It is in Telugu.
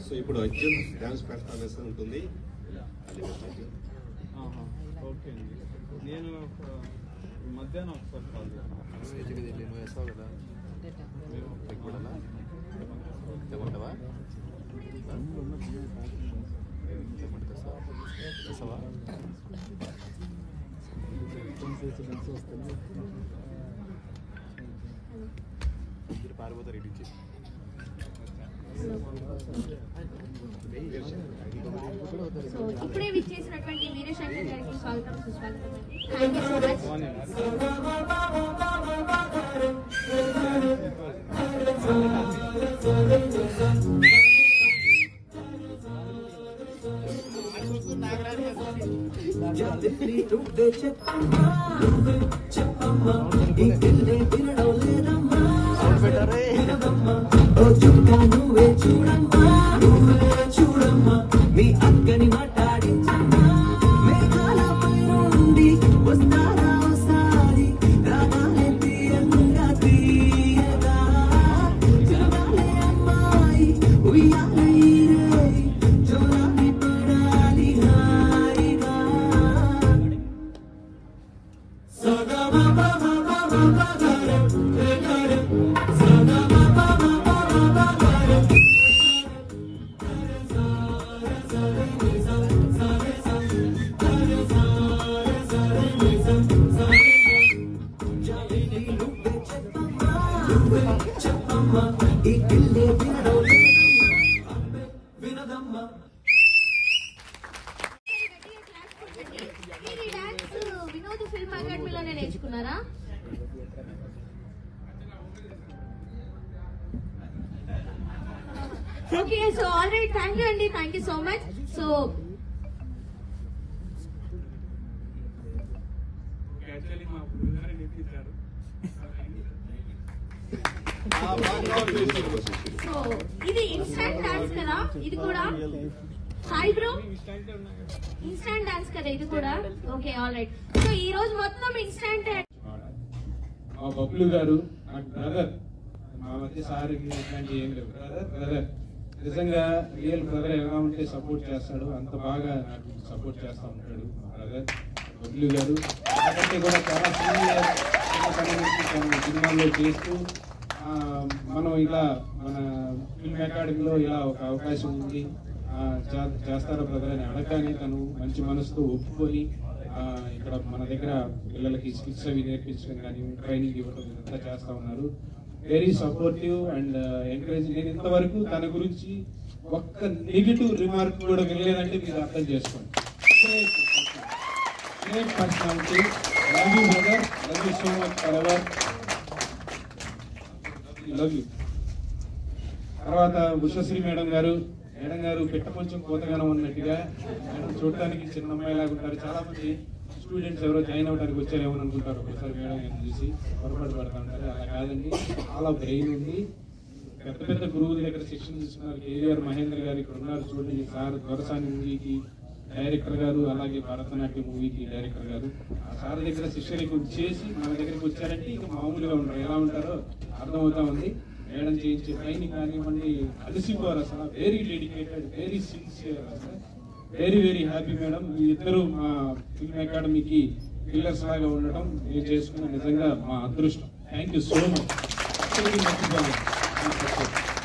సో ఇప్పుడు అర్జున్ డ్యాన్స్ పెర్ఫార్మెన్స్ ఉంటుంది అది పెట్టండి. ఆహా, ఓకే అండి నేను ఒక మధ్యాహ్నం ఒకసారి కాల్ చేస్తాను స్టేజ్కి వెళ్ళి నువ్వు వేసావు కదా ఎక్కడలా తెమ్మంటావా వేసావా ఇద్దరు పారిపోతారు ఇటు నుంచి సో ఇప్పుడే విచ్చేసినటువంటి వీరశంకర్ గారికి స్వాగతం సుస్వాగతం thank you so much sound పెట్టారే మీ అక్కని మాట్లాడించమ్మా మేఘాలపై నుండి వస్తారా ఒకసారి రాగానే తీయంగా తీయగా జరగాలే అమ్మాయి ఉయ్యాలే రే జోరాన్ని పడాలి హాయిగా చెప్పమ్మా ఈ గిల్లే వినడం లేదమ్మా వినదమ్మా మీరు ఈ డాన్స్ వినోద్ ఫిల్మ్ అకాడమీలోనే నేర్చుకున్నారా okay so all right thank you అండి thank you so much so actually మా గురుగారు నేర్పించారు సో ఇది ఇన్స్టాంట్ డాన్స్ కదా ఇది కూడా హాయ్ బ్రో ఇన్స్టాంట్ ఉన్నాయి కదా ఇన్స్టాంట్ డాన్స్ కదా ఇది కూడా ఓకే ఆల్ రైట్ సో ఈ రోజు మొత్తం ఇన్స్టాంట్ మా బబ్లు గారు నాకు బ్రదర్ మా మధ్య సార్ ఇట్లాంటి ఏం లేవు బ్రదర్ బ్రదర్ నిజంగా రియల్ బ్రదర్ ఎలా ఉంటే సపోర్ట్ చేస్తాడు అంత బాగా నాకు సపోర్ట్ చేస్తూ ఉంటాడు మా బ్రదర్ బబ్లు గారు నాకంటే కూడా చాలా సీనియర్ చిన్నతనం నుంచి తను సినిమాల్లో చేస్తూ ఆ, మనం ఇలా మన ఫిల్మ్ అకాడమీలో ఇలా ఒక అవకాశం ఉంది ఆ, చే- చేస్తారా బ్రదర్ అని అడగగానే తను మంచి మనసుతో ఒప్పుకొని ఆ, ఇక్కడ మన దగ్గర పిల్లలకి స్కిల్స్ అవి నేర్పించడం కానీ ట్రైనింగ్ ఇవ్వడం ఇదంతా చేస్తా ఉన్నారు వెరీ సపోర్టివ్ అండ్ ఎంకరేజ్ నేను ఇంతవరకు తన గురించి ఒక్క నెగిటివ్ రిమార్క్ కూడా వినలేదంటే మీరు అర్థం చేసుకోండి great personality love you brother love you so much for ever love you తర్వాత ఉషశ్రీ మేడం గారు మేడం గారు పెట్ట కొంచెం కోతగానం ఉన్నట్టుగా మేడం చూడటానికి చిన్న అమ్మాయి లాగా ఉంటారు చాలా మంది స్టూడెంట్స్ ఎవరో జాయిన్ అవ్వడానికి వచ్చారేమో అనుకుంటారు ఒకసారి మేడం గారిని చూసి పొరపాటు పడతా ఉంటారు అలా కాదండి చాలా బ్రెయిన్ ఉంది పెద్ద పెద్ద గురువుల దగ్గర శిక్షణ తీసుకున్నారు కేవీఆర్ మహేంద్ర గారు ఇక్కడ ఉన్నారు చూడండి సార్ దొరసాని మూవీకి డైరెక్టర్ గారు అలాగే భరతనాట్యం మూవీకి డైరెక్టర్ గారు ఆ సార్ దగ్గర శిష్యరికం చేసి మన దగ్గరికి వచ్చారంటే ఇక మామూలుగా ఉంటారు ఎలా ఉంటారో అర్థమవుతా ఉంది మేడం చేయించే ట్రైనింగ్ కానివ్వండి అలసిపోరు అసలు వెరీ డెడికేటెడ్ వెరీ సిన్సియర్ అసలు వెరీ వెరీ హ్యాపీ మేడం మీ ఇద్దరు మా ఫిల్మ్ అకాడమీకి పిల్లర్స్ లాగా ఉండటం నేను చేసుకున్న నిజంగా మా అదృష్టం థ్యాంక్ యూ సో మచ్ మర్చిపోలేదు